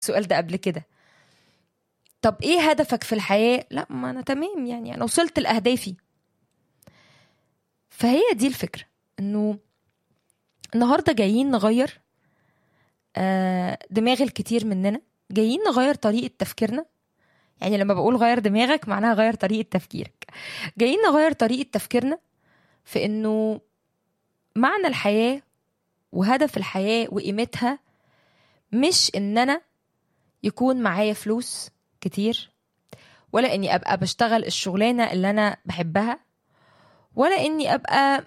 السؤال ده قبل كده طب ايه هدفك في الحياه لا ما انا تمام يعني انا وصلت لاهدافي فهي دي الفكره انه النهارده جايين نغير آه، دماغ الكتير مننا جايين نغير طريقه تفكيرنا يعني لما بقول غير دماغك معناها غير طريقه تفكيرك جايين نغير طريقه تفكيرنا في انه معنى الحياه وهدف الحياه وقيمتها مش ان انا يكون معايا فلوس كتير ولا اني ابقى بشتغل الشغلانه اللي انا بحبها ولا اني ابقى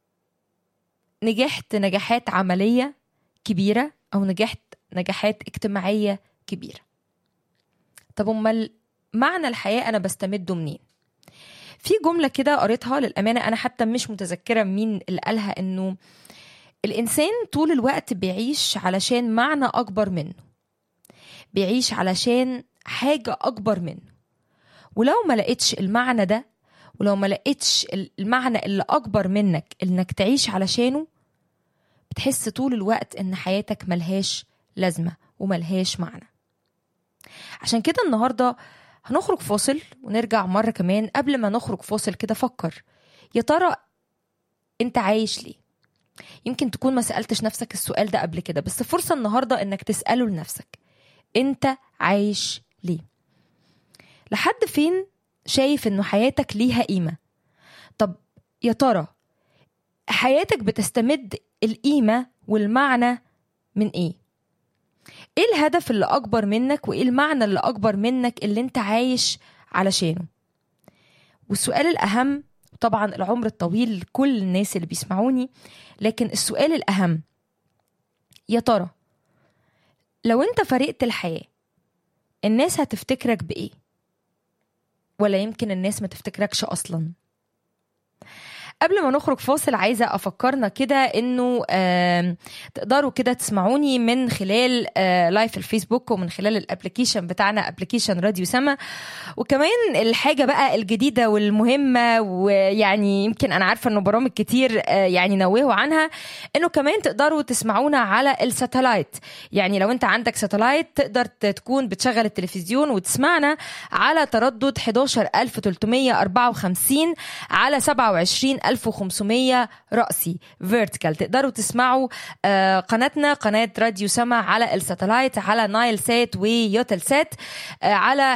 نجحت نجاحات عمليه كبيره او نجحت نجاحات اجتماعيه كبيره طب امال معنى الحياه انا بستمده منين في جمله كده قريتها للامانه انا حتى مش متذكره مين اللي قالها انه الانسان طول الوقت بيعيش علشان معنى اكبر منه بيعيش علشان حاجه اكبر منه ولو ما لقيتش المعنى ده ولو ما لقيتش المعنى اللي اكبر منك انك تعيش علشانه بتحس طول الوقت ان حياتك ملهاش لازمه وملهاش معنى عشان كده النهارده هنخرج فاصل ونرجع مره كمان قبل ما نخرج فاصل كده فكر يا ترى انت عايش ليه يمكن تكون ما سالتش نفسك السؤال ده قبل كده بس فرصه النهارده انك تساله لنفسك انت عايش ليه لحد فين شايف انه حياتك ليها قيمه طب يا ترى حياتك بتستمد القيمه والمعنى من ايه ايه الهدف اللي اكبر منك وايه المعنى اللي اكبر منك اللي انت عايش علشانه والسؤال الاهم طبعا العمر الطويل لكل الناس اللي بيسمعوني لكن السؤال الاهم يا ترى لو انت فرقت الحياه الناس هتفتكرك بايه ولا يمكن الناس ما تفتكركش اصلا قبل ما نخرج فاصل عايزه افكرنا كده انه آم، تقدروا كده تسمعوني من خلال آه، لايف الفيسبوك ومن خلال الابلكيشن بتاعنا ابلكيشن راديو سما وكمان الحاجه بقى الجديده والمهمه ويعني يمكن انا عارفه انه برامج كتير آه، يعني نوهوا عنها انه كمان تقدروا تسمعونا على الساتلايت يعني لو انت عندك ساتلايت تقدر ت- تكون بتشغل التلفزيون وتسمعنا على تردد 11354 على 27500 رأسي فيرتيكال تقدروا تسمعوا آه، قناتنا قناة راديو سما على الساتلايت على نايل سات ويوتل سات آه، على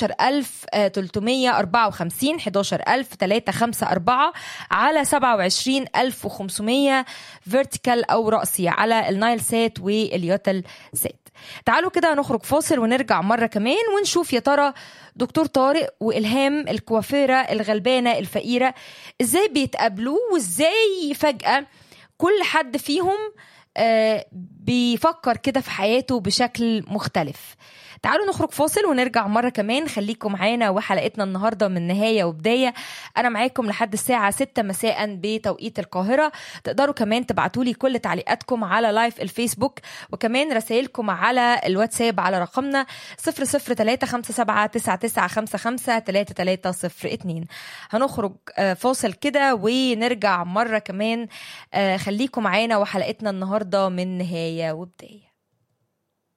11354 11354 على 27500 فيرتيكال أو رأسي على النايل سات واليوتل سات تعالوا كده نخرج فاصل ونرجع مرة كمان ونشوف يا ترى دكتور طارق وإلهام الكوافيرة الغلبانة الفقيرة ازاي بيتقابلوا وازاي فجأة كل حد فيهم آه، بيفكر كده في حياته بشكل مختلف تعالوا نخرج فاصل ونرجع مرة كمان خليكم معانا وحلقتنا النهاردة من نهاية وبداية أنا معاكم لحد الساعة 6 مساء بتوقيت القاهرة تقدروا كمان تبعتوا لي كل تعليقاتكم على لايف الفيسبوك وكمان رسائلكم على الواتساب على رقمنا 00357 هنخرج آه، فاصل كده ونرجع مرة كمان آه، خليكم معانا وحلقتنا النهاردة من نهاية وبداية